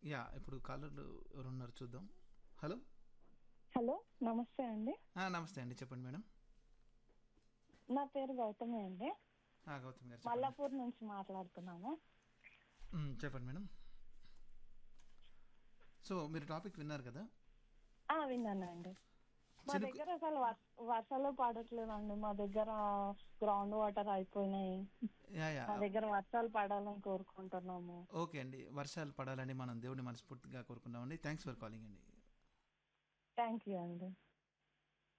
Yeah ఇప్పుడు కాలర్లు ఎవరు ఉన్నారు చూద్దాం హలో హలో నమస్తే అండి ఆ, నమస్తే అండి చెప్పండి మేడం నా పేరు గౌతమి అండి ఆ, గౌతమ్ గారు చెప్పండి. మల్లాపూర్ నుంచి మాట్లాడుతున్నాము మ్, చెప్పండి మేడం సో మీరు టాపిక్ విన్నారు కదా ఆ విన్నానండి మా చినుకు- దగ్గర అసలు వర్- వర్షాలు పడట్లేదండి మా దగ్గర గ్రౌండ్ వాటర్ అయిపోయినాయి యా యా మా దగ్గర వర్షాలు పడాలని కోరుకుంటున్నాము ఓకే అండి వర్షాలు పడాలని మనం దేవుడిని మనస్ఫూర్తిగా కోరుకుందామండి థ్యాంక్స్ ఫర్ కాలింగ్ అండి థ్యాంక్ యూ అండి